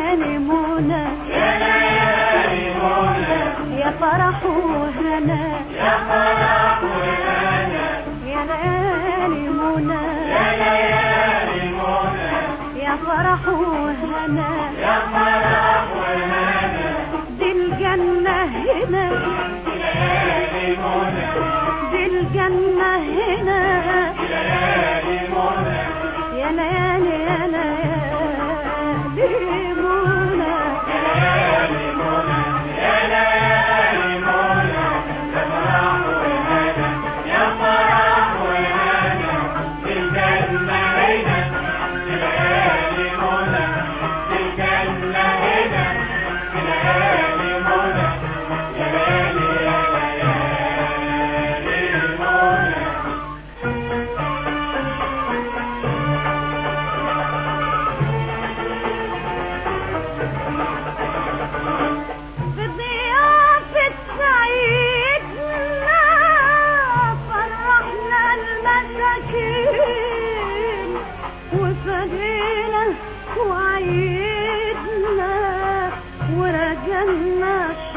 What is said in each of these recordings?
ليالي منى يا ليالي منى يا فرح وهنا يا فرح وهنا يا ليالي منى يا ليالي منى يا فرح وهنا يا فرح وهنا دي الجنة هنا ليالي منى دي الجنة هنا ليالي منى يا ليالي يا ليالي منى ليالي منى يا ليالي منى يا فرح وهنا يا فرح وهنا في الجنة هنا في ليالي منى في الجنة هنا في ليالي منى يا ليالي يا ليالي منى في ضيافة سعيدنا فرحنا المساكين وفدينا وعيدنا ورجلنا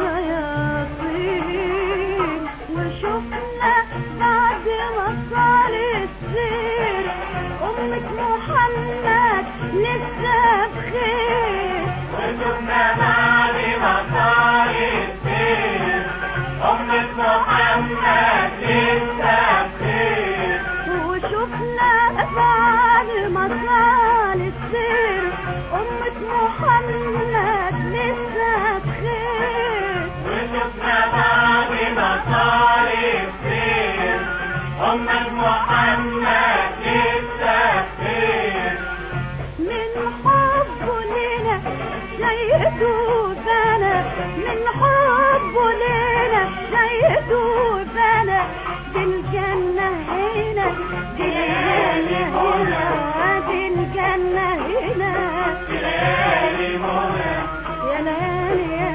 الشياطين وشفنا بعد ما صار السير أمة محمد لسه بخير وشفنا بعد ما صار السير أمة محمد لسه بخير وشفنا بعد ما طال السير أمة محمد لسه بخير وشفنا بعد ما صار السير أمة محمد لسه بخير من حبه لنا شيدوا بنا من حبه لنا شيدوا بنا دي الجنة هنا دي الجنة هنا دي الجنة هنا في ليالي منى يا ليالي يا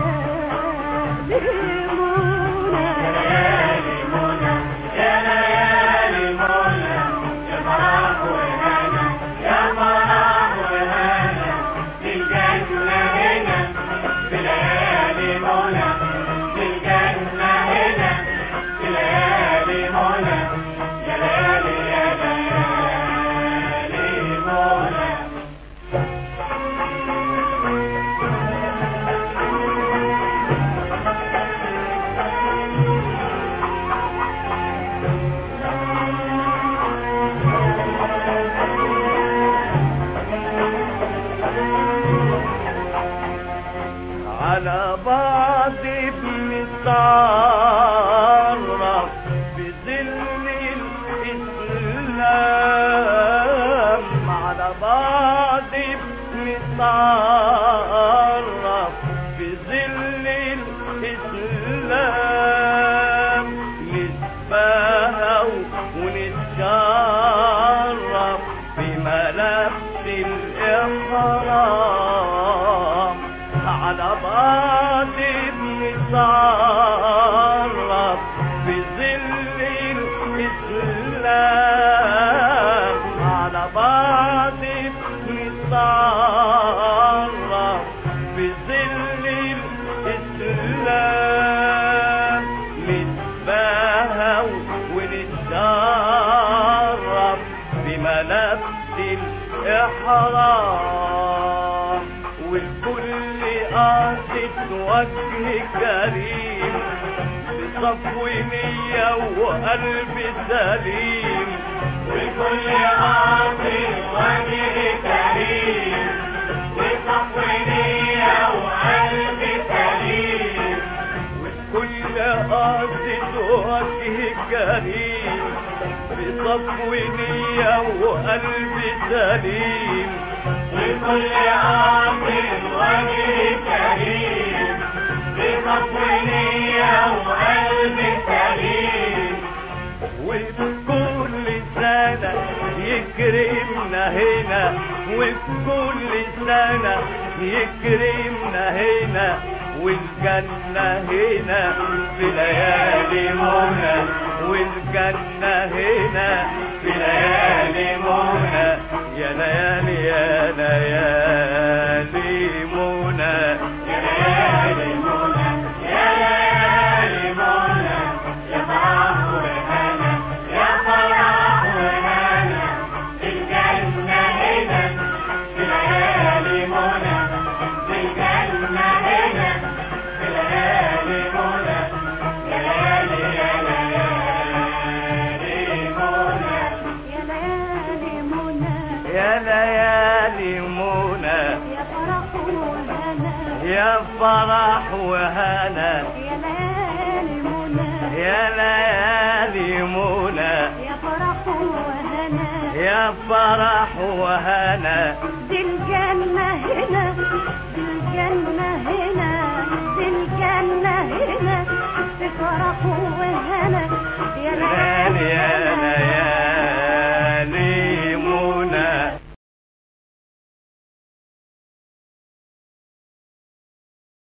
ليالي منى ليالي منى يا ليالي منى يا فرح وهنا يا فرح وهنا في الجنة هنا في ليالي منى في الجنة هنا في ليالي منى يا ليالي يا ليالي منى على بعض بنتعرف بظل الإسلام على بعض بنتعرف بظل الإسلام نتباهى ونتشرف بملابس الإحرام على بعض بنتعرف بظل الإسلام على بعض بنتعرف بظل الإسلام نتباهى ونتشرف بملابس الإحرام والكل قاصد وجه كريم بصفو نية وقلب سليم والكل قاصد وجه كريم بصفو نية وقلب سليم والكل قاصد وجه كريم بصفو نية وقلب سليم لكل عاقل وجه كريم بصفو نية وقلب سليم وفي كل سنة يكرمنا هنا وفي كل سنة يكرمنا هنا والجنة هنا في ليالي منى والجنة هنا في ليالي منى يا ليالي يا ليالي يا فرح وهنا يا ليالي منى يا ليالي منى يا فرح وهنا يا فرح وهنا دي الجنة هنا